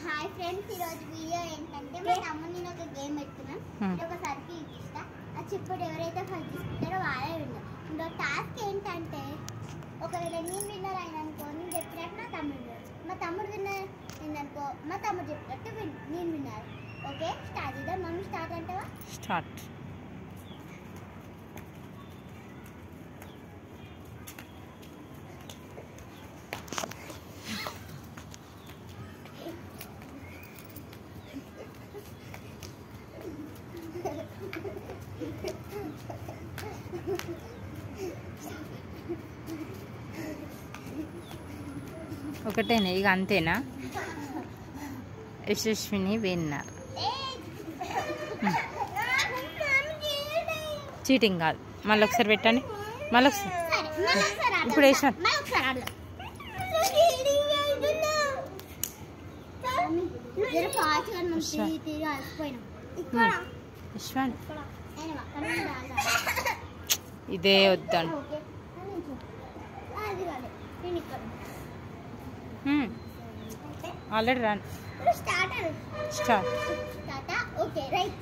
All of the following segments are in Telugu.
హాయ్ ఫ్రెండ్స్ ఈరోజు వీడియో ఏంటంటే మా తమ్ముడు నేను ఒక గేమ్ పెట్టుకున్నాం Hmm. ఇది ఒక సర్కిల్ ఇప్పిస్తా ఆ చిప్పుడు ఎవరైతే ఫస్ట్ తీసుకుంటారో వాళ్ళే విన్నర్ ఇంకో టాస్క్ ఏంటంటే ఒకవేళ నేను విన్నర్ అయిన అనుకో నేను చెప్పినట్టు నా తమ్ముడు winner. మా తమ్ముడు విన్నర్ అయిందనుకో మా తమ్ముడు చెప్పినట్టు win- నేను విన్నారు ఓకే స్టార్ట్ చేద్దాం మమ్మీ స్టార్ట్ అంటావా స్టార్ట్ ఒకటేనా ఇక అంతేనా యశస్విని విన్నర్ చీటింగ్ కాదు మళ్ళీ ఒకసారి పెట్టండి మళ్ళీ ఒకసారి సరే మళ్ళీ ఒకసారి ఆడదాం. ఇప్పుడు వేసినా. మళ్ళీ ఒకసారి ఆడదాం. జర fast గా మనం విశ్వ. తిరిగి తిరిగి అలసిపోయినాం. ఇక్కడ, యశ్వాన్ ఇక్కడ. అయినా అక్కడ నుండి ఆడదాం. ఇదే వద్దండి ఓకే. అది నిజం. అది కాదు. నేను ఇక్కడ. ఓకే. ఆల్రెడీ రాను ఇప్పుడు start అను. స్టార్ట్ Start ఆ? ఓకే రైట్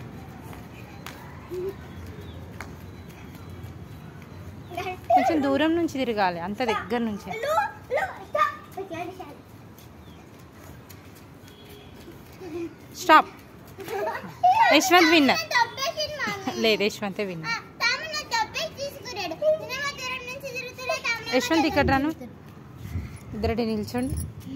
కొంచెం దూరం నుంచి తిరగాలి అంత దగ్గర నుంచి లో, లో, stop. ఇట్లాంటి shot. స్టాప్ యశ్వంత్ విన్నర్ తప్పేసింది మమ్మీ. లేదు యశ్వంతే ఆ, విన్నర్ తమ్ముడు నా తప్పేసి తీసుకురాడు. సినిమా దూరం నుంచి తిరుగుతున్నా, తమ్ముడు యశ్వంత్ ఇక్కడ దగ్గర రాను. నుంచి ఇద్దరటి నిల్చోండి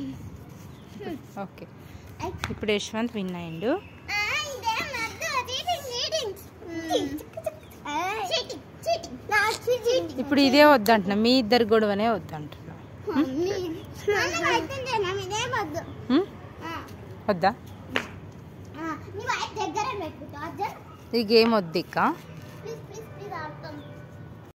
ఓకే ఐ, ఇప్పుడు యశ్వంత్ విన్ అయిండు ఆ, ఇదేం వద్దు. Cheating, cheating. Cheating, cheating. నా చీటింగ్. ఇప్పుడు ఇదే వద్దంటున్నా మీ ఇద్దరు గొడవనే వద్దంటున్నా మమ్మీ, మమ్మీ అవుతుంది, మమ్మీ, ఇదేం వద్దు. హ్మ్? ఆ, వద్దా ఆ, నీ వైఫ్ దగ్గర పెట్టుకో అజ్జ ఈ గేమ్ వద్దు ఇక